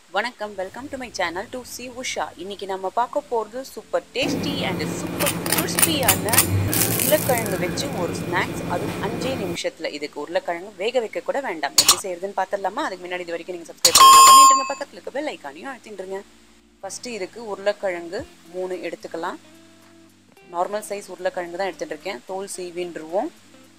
வணக்கம் welcome to my channel to C Usha இன்னைக்கு நம்ம பார்க்க போகிறது சூப்பர் டேஸ்டி அண்ட் சூப்பர் கிறிஸ்பியான உருளைக்கிழங்கு வச்சு ஒரு ஸ்நாக்ஸ் அதுவும் அஞ்சே நிமிஷத்தில் இதுக்கு உருளைக்கிழங்கு வேக வைக்க கூட வேண்டாம் எப்படி செய்யறதுன்னு பார்த்துடலாமா அதுக்கு முன்னாடி இது வரைக்கும் நீங்கள் சப்ஸ்கிரைப் பண்ணலாம் பண்ணிட்டுருங்க பக்கத்தில் இருக்க பெல் ஐக்கானையும் அழுத்திட்டுருங்க ஃபஸ்ட்டு இதுக்கு உருளைக்கிழங்கு மூணு எடுத்துக்கலாம் நார்மல் சைஸ் உருளைக்கிழங்கு தான் எடுத்துகிட்டு இருக்கேன் தோல் சீவின்றுவோம்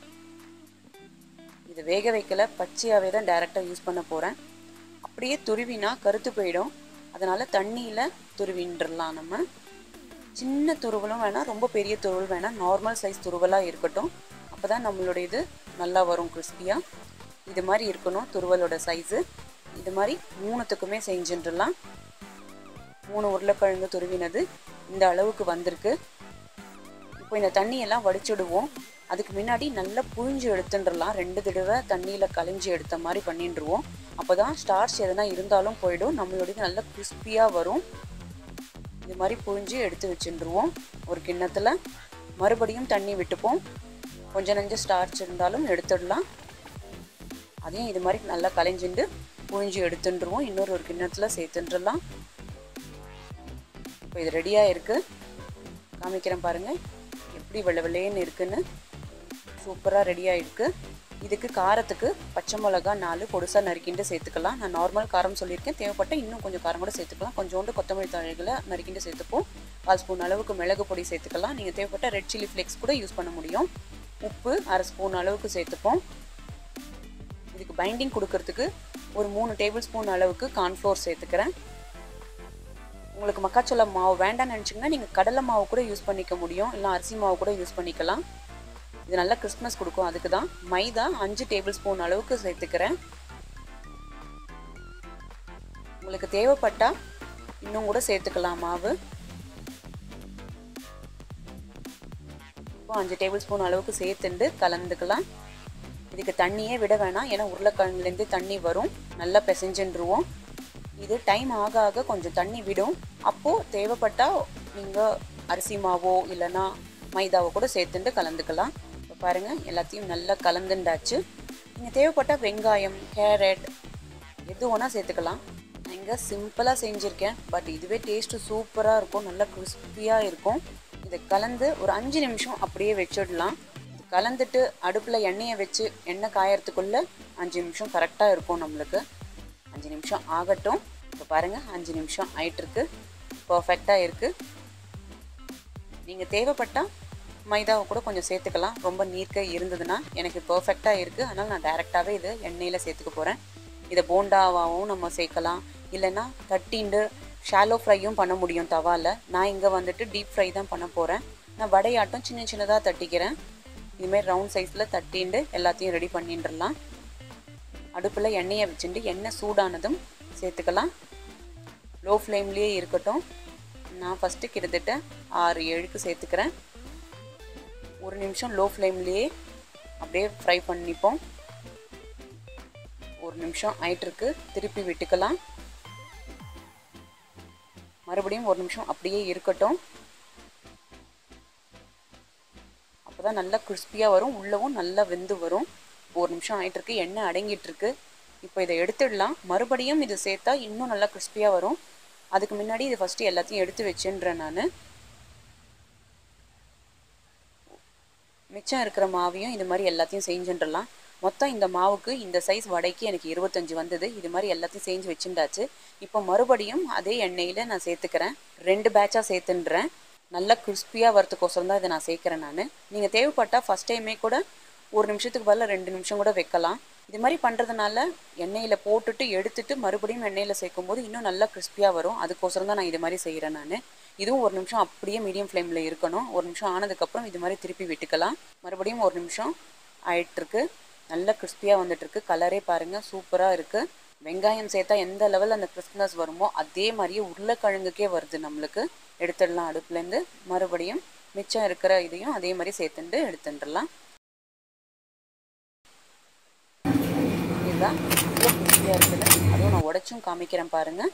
இது வேக வைக்கல பச்சையாகவே தான் டைரெக்டாக யூஸ் பண்ண போகிறேன் அப்படியே துருவினா கருத்து போயிடும் அதனால் தண்ணியில் துருவின்றலாம் நம்ம சின்ன துருவலும் வேணாம் ரொம்ப பெரிய துருவல் வேணாம் நார்மல் சைஸ் துருவலாக இருக்கட்டும் அப்போ தான் நம்மளோட இது நல்லா வரும் கிறிஸ்பியாக இது மாதிரி இருக்கணும் துருவலோட சைஸு இது மாதிரி மூணுத்துக்குமே செஞ்சுட்டுலாம் மூணு உருளைக்கிழங்கு துருவினது இந்த அளவுக்கு வந்திருக்கு இப்போ இந்த தண்ணியெல்லாம் வடிச்சுடுவோம் அதுக்கு முன்னாடி நல்லா புழிஞ்சு எடுத்துட்டுலாம் ரெண்டு தடவை தண்ணியில் கலைஞ்சி எடுத்த மாதிரி பண்ணிட்டுருவோம் அப்போ தான் ஸ்டார்ச் எதனா இருந்தாலும் போயிடும் நம்மளுடைய நல்லா கிறிஸ்பியாக வரும் இது மாதிரி புழிஞ்சு எடுத்து வச்சுட்டுருவோம் ஒரு கிண்ணத்தில் மறுபடியும் தண்ணி விட்டுப்போம் கொஞ்சம் நஞ்சம் ஸ்டார்ச் இருந்தாலும் எடுத்துடலாம் அதையும் இது மாதிரி நல்லா கலைஞ்சிட்டு புழிஞ்சு எடுத்துட்டுருவோம் இன்னொரு ஒரு கிண்ணத்தில் சேர்த்துட்டுலாம் இப்போ இது ரெடியாக இருக்குது காமிக்கிறேன் பாருங்கள் எப்படி வெள்ளை வெள்ளையன்னு இருக்குன்னு சூப்பராக ரெடியாக இருக்குது இதுக்கு காரத்துக்கு பச்சை மிளகா நாலு பொடுசாக நறுக்கிண்டு சேர்த்துக்கலாம் நான் நார்மல் காரம் சொல்லியிருக்கேன் தேவைப்பட்ட இன்னும் கொஞ்சம் காரம் கூட சேர்த்துக்கலாம் கொஞ்சோண்டு கொத்தமல்லி தழைகளை நறுக்கிண்டு சேர்த்துப்போம் கால் ஸ்பூன் அளவுக்கு மிளகு பொடி சேர்த்துக்கலாம் நீங்கள் தேவைப்பட்ட ரெட் சில்லி ஃப்ளேக்ஸ் கூட யூஸ் பண்ண முடியும் உப்பு அரை ஸ்பூன் அளவுக்கு சேர்த்துப்போம் இதுக்கு பைண்டிங் கொடுக்கறதுக்கு ஒரு மூணு டேபிள் ஸ்பூன் அளவுக்கு கார்ன்ஃப்ளோர் சேர்த்துக்கிறேன் உங்களுக்கு மக்காச்சோள மாவு வேண்டாம்னு நினச்சிங்கன்னா நீங்கள் கடலை மாவு கூட யூஸ் பண்ணிக்க முடியும் இல்லை அரிசி மாவு கூட யூஸ் பண்ணிக்கலாம் இது நல்லா கிறிஸ்மஸ் கொடுக்கும் அதுக்கு தான் மைதா அஞ்சு டேபிள் ஸ்பூன் அளவுக்கு சேர்த்துக்கிறேன் உங்களுக்கு தேவைப்பட்டால் இன்னும் கூட சேர்த்துக்கலாம் மாவு இப்போ அஞ்சு டேபிள் ஸ்பூன் அளவுக்கு சேர்த்துண்டு கலந்துக்கலாம் இதுக்கு தண்ணியே விட வேணாம் ஏன்னா உருளைக்கிழங்குலேருந்து தண்ணி வரும் நல்லா பிசைஞ்சுருவோம் இது டைம் ஆக ஆக கொஞ்சம் தண்ணி விடும் அப்போது தேவைப்பட்டால் நீங்கள் அரிசி மாவோ இல்லைன்னா மைதாவோ கூட சேர்த்துட்டு கலந்துக்கலாம் இப்போ பாருங்கள் எல்லாத்தையும் நல்லா கலந்துண்டாச்சு நீங்கள் தேவைப்பட்டால் வெங்காயம் கேரட் எது வேணால் சேர்த்துக்கலாம் நான் இங்கே சிம்பிளாக செஞ்சுருக்கேன் பட் இதுவே டேஸ்ட்டு சூப்பராக இருக்கும் நல்லா கிறிஸ்பியாக இருக்கும் இதை கலந்து ஒரு அஞ்சு நிமிஷம் அப்படியே வச்சிடலாம் இது கலந்துட்டு அடுப்பில் எண்ணெயை வச்சு எண்ணெய் காயறதுக்குள்ளே அஞ்சு நிமிஷம் கரெக்டாக இருக்கும் நம்மளுக்கு அஞ்சு நிமிஷம் ஆகட்டும் இப்போ பாருங்கள் அஞ்சு நிமிஷம் ஆயிட்டுருக்கு பர்ஃபெக்டாக இருக்குது நீங்கள் தேவைப்பட்டால் மைதாவை கூட கொஞ்சம் சேர்த்துக்கலாம் ரொம்ப நீர்க்க இருந்ததுன்னா எனக்கு பர்ஃபெக்டாக இருக்குது அதனால் நான் டைரெக்டாகவே இது எண்ணெயில் சேர்த்துக்க போகிறேன் இதை போண்டாவாகவும் நம்ம சேர்க்கலாம் இல்லைன்னா தட்டிண்டு ஷாலோ ஃப்ரையும் பண்ண முடியும் தவாவில் நான் இங்கே வந்துட்டு டீப் ஃப்ரை தான் பண்ண போகிறேன் நான் வடையாட்டம் சின்ன சின்னதாக தட்டிக்கிறேன் இதுமாரி ரவுண்ட் சைஸில் தட்டிண்டு எல்லாத்தையும் ரெடி பண்ணிட்டுலாம் அடுப்பில் எண்ணெயை வச்சுட்டு எண்ணெய் சூடானதும் சேர்த்துக்கலாம் லோ ஃப்ளேம்லேயே இருக்கட்டும் நான் ஃபஸ்ட்டு கிட்டத்தட்ட ஆறு ஏழுக்கு சேர்த்துக்கிறேன் ஒரு நிமிஷம் லோ ஃப்ளேம்லேயே அப்படியே ஃப்ரை பண்ணிப்போம் ஒரு நிமிஷம் ஆயிட்டுருக்கு திருப்பி விட்டுக்கலாம் மறுபடியும் ஒரு நிமிஷம் அப்படியே இருக்கட்டும் அப்போ தான் நல்லா கிறிஸ்பியாக வரும் உள்ளவும் நல்லா வெந்து வரும் ஒரு நிமிஷம் ஆகிட்டுருக்கு எண்ணெய் அடங்கிட்டுருக்கு இப்போ இதை எடுத்துடலாம் மறுபடியும் இது சேர்த்தா இன்னும் நல்லா கிறிஸ்பியாக வரும் அதுக்கு முன்னாடி இது ஃபஸ்ட்டு எல்லாத்தையும் எடுத்து வச்சுன்றேன் நான் மிச்சம் இருக்கிற மாவையும் இது மாதிரி எல்லாத்தையும் செஞ்சுன்றலாம் மொத்தம் இந்த மாவுக்கு இந்த சைஸ் வடைக்கு எனக்கு இருபத்தஞ்சி வந்தது இது மாதிரி எல்லாத்தையும் செஞ்சு வச்சுட்டாச்சு இப்போ மறுபடியும் அதே எண்ணெயில் நான் சேர்த்துக்கிறேன் ரெண்டு பேட்சாக சேர்த்துன்றேன் நல்லா கிறிஸ்பியாக வரத்துக்கோசரம் தான் இதை நான் சேர்க்குறேன் நான் நீங்கள் தேவைப்பட்டால் ஃபஸ்ட் டைமே கூட ஒரு நிமிஷத்துக்கு பதில் ரெண்டு நிமிஷம் கூட வைக்கலாம் இது மாதிரி பண்ணுறதுனால எண்ணெயில் போட்டுட்டு எடுத்துட்டு மறுபடியும் எண்ணெயில் சேர்க்கும் போது இன்னும் நல்லா கிறிஸ்பியாக வரும் அதுக்கோசரம் தான் நான் இது மாதிரி செய்கிறேன் நான் இதுவும் ஒரு நிமிஷம் அப்படியே மீடியம் ஃப்ளேமில் இருக்கணும் ஒரு நிமிஷம் ஆனதுக்கப்புறம் இது மாதிரி திருப்பி விட்டுக்கலாம் மறுபடியும் ஒரு நிமிஷம் ஆயிட்டுருக்கு நல்லா கிறிஸ்பியாக வந்துட்டுருக்கு கலரே பாருங்கள் சூப்பராக இருக்குது வெங்காயம் சேர்த்தா எந்த லெவலில் அந்த கிறிஸ்பினஸ் வருமோ அதே மாதிரியே உருளைக்கிழங்குக்கே வருது நம்மளுக்கு எடுத்துடலாம் அடுப்புலேருந்து மறுபடியும் மிச்சம் இருக்கிற இதையும் அதே மாதிரி சேர்த்துட்டு எடுத்துட்டுலாம் இதுதான் இவ்வளோ கிறிஸ்பியாக இருக்குது அதுவும் நான் உடச்சும் காமிக்கிறேன் பாருங்கள்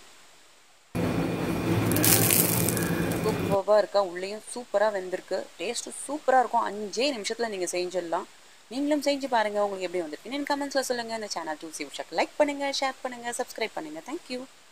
சூப்பராக இருக்கா உள்ளேயும் சூப்பராக வெந்திருக்கு டேஸ்ட்டும் சூப்பராக இருக்கும் அஞ்சே நிமிஷத்தில் நீங்கள் செஞ்சிடலாம் நீங்களும் செஞ்சு பாருங்கள் உங்களுக்கு எப்படி வந்திருக்குன்னு கமெண்ட்ஸில் சொல்லுங்கள் இந்த சேனல் டூ சி உஷாக்கு லைக் பண்ணுங்கள் ஷேர் பண்ணுங்கள் சப்ஸ்கிரைப் பண்ணுங்கள் தேங்க்யூ